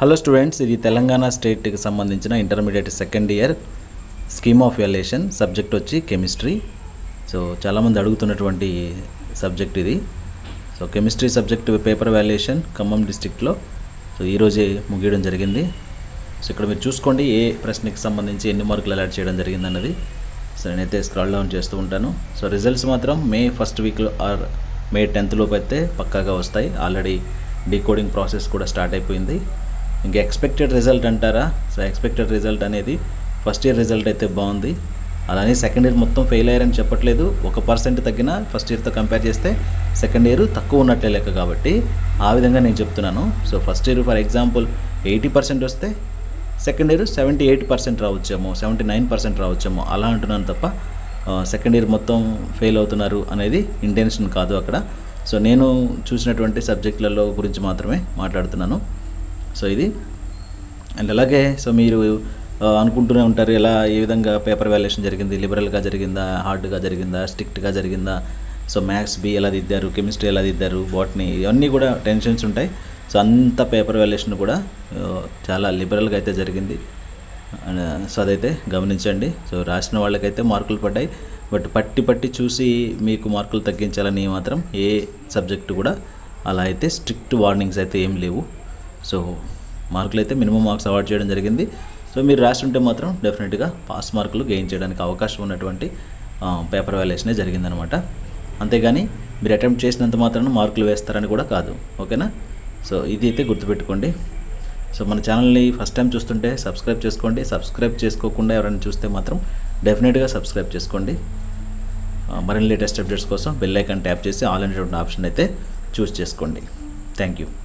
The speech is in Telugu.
హలో స్టూడెంట్స్ ఇది తెలంగాణ స్టేట్కి సంబంధించిన intermediate second year scheme of valuation subject వచ్చి కెమిస్ట్రీ సో చాలామంది అడుగుతున్నటువంటి సబ్జెక్ట్ ఇది so chemistry subject paper valuation Khammam డిస్టిక్లో సో ఈరోజే ముగియడం జరిగింది సో ఇక్కడ మీరు చూసుకోండి ఏ ప్రశ్నకి సంబంధించి ఎన్ని మార్కులు అలాట్ చేయడం జరిగింది అన్నది సో నేనైతే స్క్రాల్ డౌన్ చేస్తూ ఉంటాను సో రిజల్ట్స్ మాత్రం మే ఫస్ట్ వీక్లో ఆర్ మే టెన్త్ లోపు అయితే పక్కాగా వస్తాయి ఆల్రెడీ డీకోడింగ్ ప్రాసెస్ కూడా స్టార్ట్ అయిపోయింది ఇంకా ఎక్స్పెక్టెడ్ రిజల్ట్ అంటారా సో ఎక్స్పెక్టెడ్ రిజల్ట్ అనేది ఫస్ట్ ఇయర్ రిజల్ట్ అయితే బాగుంది అలానే సెకండ్ ఇయర్ మొత్తం ఫెయిల్ అయ్యారని చెప్పట్లేదు ఒక పర్సెంట్ తగ్గిన ఫస్ట్ ఇయర్తో కంపేర్ చేస్తే సెకండ్ ఇయర్ తక్కువ ఉన్నట్లే లెక్క కాబట్టి ఆ విధంగా నేను చెప్తున్నాను so first year for example eighty percent వస్తే second year seventy eight percent రావచ్చేమో సెవెంటీ నైన్ పర్సెంట్ రావచ్చేమో అలా అంటున్నాను తప్ప సెకండ్ ఇయర్ మొత్తం ఫెయిల్ అవుతున్నారు అనేది ఇంటెన్షన్ కాదు అక్కడ సో నేను చూసినటువంటి సబ్జెక్టులలో గురించి మాత్రమే మాట్లాడుతున్నాను సో ఇది అండ్ అలాగే సో మీరు ఆ, అనుకుంటూనే ఉంటారు ఎలా ఏ విధంగా పేపర్ వాల్యుయేషన్ జరిగింది లిబరల్గా జరిగిందా హార్డ్గా జరిగిందా స్ట్రిక్ట్గా జరిగిందా సో మ్యాథ్స్ బి ఎలా దిద్దారు కెమిస్ట్రీ ఎలా దిద్దారు బాటనీ ఇవన్నీ కూడా టెన్షన్స్ ఉంటాయి సో అంత పేపర్ వాల్యుయేషన్ కూడా ఆ, చాలా లిబరల్గా అయితే జరిగింది అండ్ సో అదైతే గమనించండి సో రాసిన వాళ్ళకైతే మార్కులు పడ్డాయి బట్ పట్టి పట్టి చూసి మీకు మార్కులు తగ్గించాలని మాత్రం ఏ సబ్జెక్టు కూడా అలా అయితే స్ట్రిక్ట్ వార్నింగ్స్ అయితే ఏం లేవు సో మార్కులు అయితే మినిమం మార్క్స్ అవార్డ్ చేయడం జరిగింది సో మీరు రాసి ఉంటే మాత్రం డెఫినెట్గా పాస్ మార్కులు గెయిన్ చేయడానికి అవకాశం ఉన్నటువంటి పేపర్ వాల్యుయేషనే జరిగిందనమాట అంతేగాని మీరు అటెంప్ట్ చేసినంత మాత్రాన మార్కులు వేస్తారని కూడా కాదు ఓకేనా సో ఇది అయితే గుర్తుపెట్టుకోండి సో మన ఛానల్ని ఫస్ట్ టైం చూస్తుంటే సబ్స్క్రైబ్ చేసుకోండి సబ్స్క్రైబ్ చేసుకోకుండా ఎవరైనా చూస్తే మాత్రం డెఫినెట్గా సబ్స్క్రైబ్ చేసుకోండి ఆ, మరిన్ని లేటెస్ట్ అప్డేట్స్ కోసం బెల్ ఐకాన్ ట్యాప్ చేసి ఆల్ అనేటువంటి ఆప్షన్ అయితే చూస్ చేసుకోండి థ్యాంక్ యూ